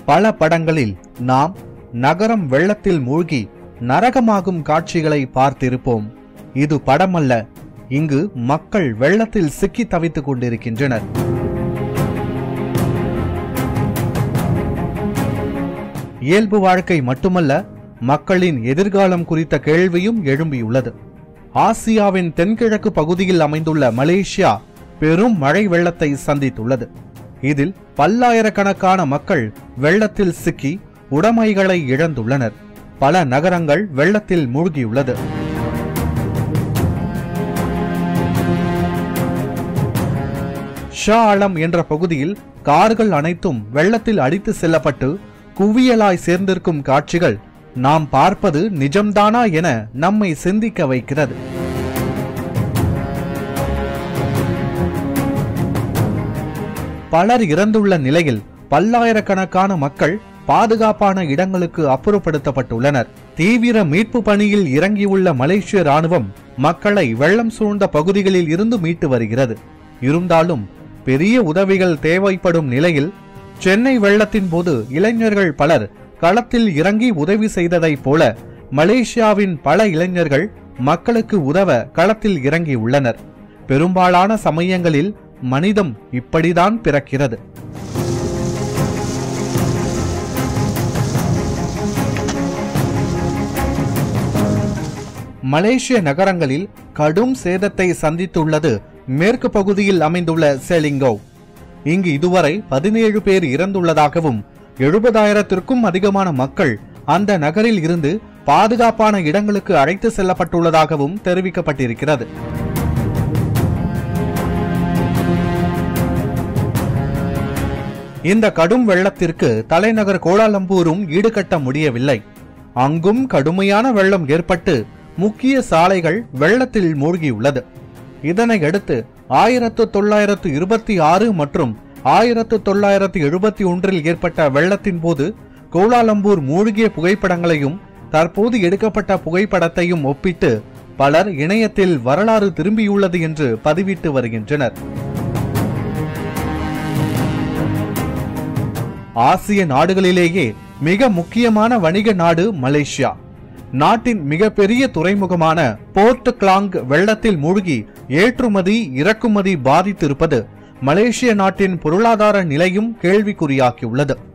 பல படங்களில் நாம் நகரம் வெள்ளத்தில் மூழ்கி நரகமாகும் காட்சிகளை பார்த்திருப்போம் இது படமல்ல இங்கு மக்கள் வெள்ளத்தில் சிக்கி தவித்துக் கொண்டிருக்கின்றனர் இயல்பு வாழ்க்கை மட்டுமல்ல மக்களின் எதிர்காலம் குறித்த கேள்வியும் எழும்பியுள்ளது ஆசியாவின் தென்கிழக்கு பகுதியில் அமைந்துள்ள மலேசியா பெரும் மழை வெள்ளத்தை சந்தித்துள்ளது இதில் பல்லாயிரக்கணக்கான மக்கள் வெள்ளத்தில் சிக்கி உடைமைகளை இழந்துள்ளனர் பல நகரங்கள் வெள்ளத்தில் மூழ்கியுள்ளது ஷா ஆலம் என்ற பகுதியில் கார்கள் அனைத்தும் வெள்ளத்தில் அடித்து செல்லப்பட்டு குவியலாய் சேர்ந்திருக்கும் காட்சிகள் நாம் பார்ப்பது நிஜம்தானா என நம்மை சிந்திக்க வைக்கிறது பலர் இறந்துள்ள நிலையில் பல்லாயிரக்கணக்கான மக்கள் பாதுகாப்பான இடங்களுக்கு அப்புறப்படுத்தப்பட்டுள்ளனர் தீவிர மீட்பு பணியில் இறங்கியுள்ள மலேசிய ராணுவம் மக்களை வெள்ளம் சூழ்ந்த பகுதிகளில் இருந்து மீட்டு வருகிறது இருந்தாலும் பெரிய உதவிகள் தேவைப்படும் நிலையில் சென்னை வெள்ளத்தின் போது இளைஞர்கள் பலர் களத்தில் இறங்கி உதவி செய்ததைப் போல மலேசியாவின் பல இளைஞர்கள் மக்களுக்கு உதவ களத்தில் இறங்கியுள்ளனர் பெரும்பாலான சமயங்களில் மனிதம் இப்படிதான் பிறக்கிறது மலேசிய நகரங்களில் கடும் சேதத்தை சந்தித்துள்ளது மேற்கு பகுதியில் அமைந்துள்ள செலிங்கோ இங்கு இதுவரை பதினேழு பேர் இறந்துள்ளதாகவும் எழுபதாயிரத்திற்கும் அதிகமான மக்கள் அந்த நகரில் இருந்து பாதுகாப்பான இடங்களுக்கு அழைத்து செல்லப்பட்டுள்ளதாகவும் தெரிவிக்கப்பட்டிருக்கிறது இந்த கடும் வெள்ளத்திற்கு தலைநகர் கோலாலம்பூரும் ஈடுகட்ட முடியவில்லை அங்கும் கடுமையான வெள்ளம் ஏற்பட்டு முக்கிய சாலைகள் வெள்ளத்தில் மூழ்கியுள்ளது இதனையடுத்து ஆயிரத்து தொள்ளாயிரத்து இருபத்தி ஆறு மற்றும் ஆயிரத்து தொள்ளாயிரத்து எழுபத்தி ஒன்றில் ஏற்பட்ட வெள்ளத்தின் போது கோலாலம்பூர் மூழ்கிய புகைப்படங்களையும் தற்போது எடுக்கப்பட்ட புகைப்படத்தையும் ஒப்பிட்டு பலர் இணையத்தில் வரலாறு திரும்பியுள்ளது என்று பதிவிட்டு வருகின்றனர் ஆசிய நாடுகளிலேயே மிக முக்கியமான வணிக நாடு மலேசியா நாட்டின் மிகப்பெரிய துறைமுகமான போர்ட் கிளாங் வெள்ளத்தில் மூழ்கி ஏற்றுமதி இறக்குமதி பாதித்திருப்பது மலேசிய நாட்டின் பொருளாதார நிலையும் கேள்விக்குறியாக்கியுள்ளது